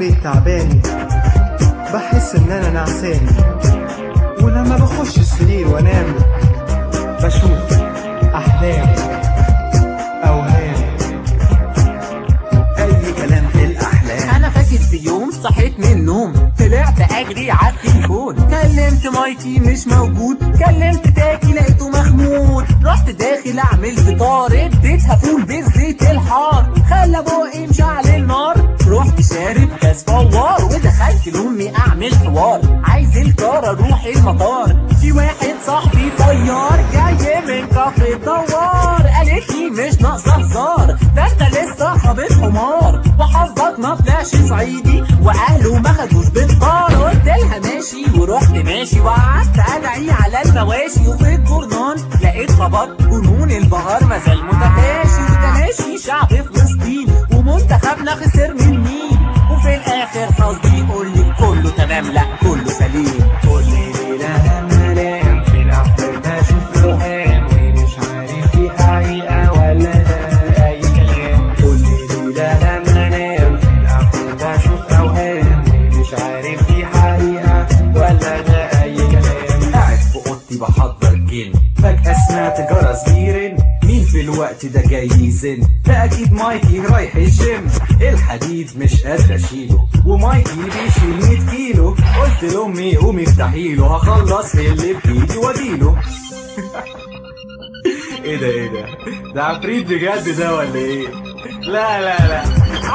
عفريت تعباني بحس ان انا نعساني ولما بخش السرير وانام بشوف احلام اوهام اي كلام في الاحلام انا فاكر في يوم صحيت من النوم طلعت اجري على التليفون كلمت مايكي مش موجود كلمت تاكي لقيته مخمود رحت داخل اعمل فطار اديتها فول بزيت الحار خلى بقي مشعل النار رحت شارب كاس فوار ودخلت لامي اعمل حوار عايز الكار اروح المطار في واحد صاحبي طيار جاي من كفر الدوار قالت لي مش ناقصه هزار ده انت لسه خابط حمار وحظك ما طلعش صعيدي واهله ما خدوش بالطار قلت لها ماشي ورحت ماشي وقعدت ادعي على المواشي وفي الجورنان لقيت خبر جنون البهار ما زال متفاشي وتماشي شعب فلسطين ومنتخبنا خسر من مين وفي الاخر حظي يقول لي كله تمام لا كله سليم كل ليلة لما انام في الاحلام بشوف اوهام ومش عارف دي حقيقة ولا ده اي كلام كل ليلة لما انام في الاحلام بشوف اوهام ومش عارف دي حقيقة ولا ده اي كلام قاعد في اوضتي بحضر جن فجأة سمعت جرس بيرن مين في الوقت ده جاي يزن ده اكيد مايكي رايح الجيم الحديد مش قادر اشيله ومايكي بيشيل 100 كيلو قلت لامي قومي افتحيله هخلص اللي بايدي واجيله ايه ده ايه ده ده عفريت بجد ده ولا ايه لا لا لا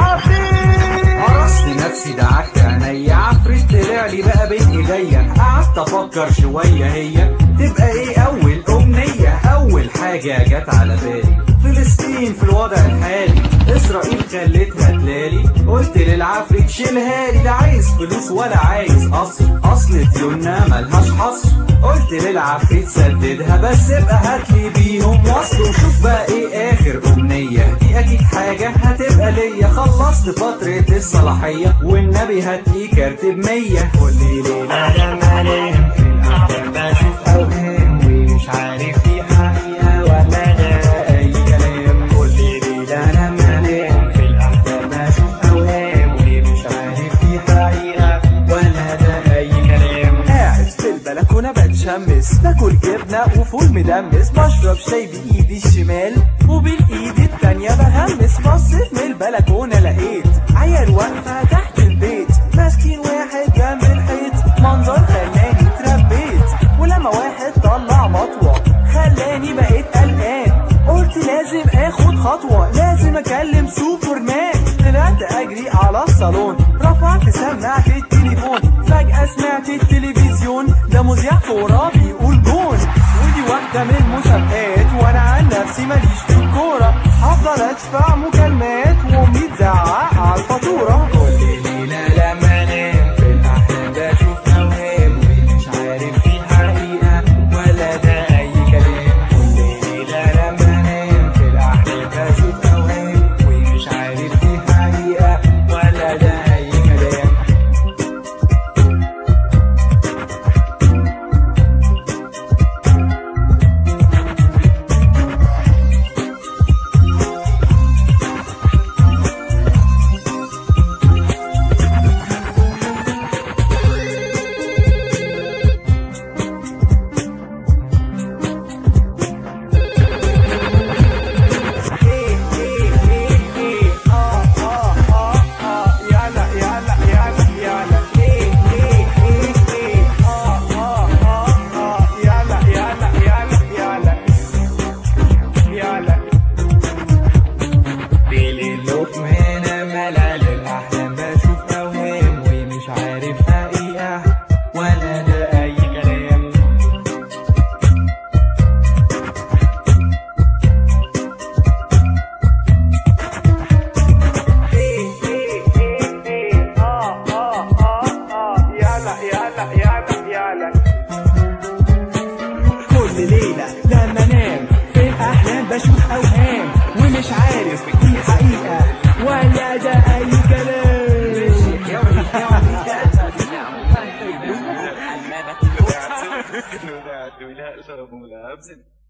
قرصت نفسي دعكت عينيا عفريت طلع لي بقى بين ايديا قعدت افكر شويه هي تبقى ايه اول امنيه اول حاجه جت على بالي فلسطين في الوضع الحالي اسرائيل خلتها تلالي قلت للعفريت شيلها لي لا عايز فلوس ولا عايز اصل اصل ديوننا ملهاش حصر قلت للعفريت سددها بس ابقى هاتلي بيهم وصل وشوف بقى ايه اخر امنيه دي اكيد حاجه هتبقى ليا خلصت فتره الصلاحيه والنبي هاتلي كارت بمية كل ليلة لما انام في الاحلام بشوف اوهام ومش عارف دي حقيقة ولا ده اي كلام كل ليلة لما انام في الاحلام بشوف اوهام ومش عارف دي حقيقة ولا ده اي كلام قاعد في البلكونة بتشمس باكل جبنة وفول مدمس بشرب شاي بإيدي الشمال وبالإيد التانية بهمس بصيت من البلكونة لقيت عيال واقفة تحت البيت ماسكين واحد جنب الحيط منظر خلاني اتربيت ولما واحد طلع مطوة خلاني بقيت قلقان قلت لازم اخد خطوة لازم اكلم سوبرمان طلعت اجري على الصالون رفعت سماعة التليفون فجأة سمعت التلفزيون ده مذيع كورة بيقول جون ودي واحدة من المسابقات وانا عن نفسي ماليش في الكورة هفضل ادفع مكالمات وامي تزعق على الفاتورة كل ليلة لما انام في الاحلام بشوف اوهام ومش عارف دي حقيقة ولا ده اي كلام كل ليلة لما انام في الاحلام بشوف اوهام ومش عارف دي حقيقة ولا ده اي كلام بليلوك وهنا ملل الأحلام بشوف أوهام ومش عارف حقيقة ولا ده أي كلام كل ليلة لما انام في الأحلام بشوف أوهام ومش عارف دي حقيقة ولا ده أي كلام المامة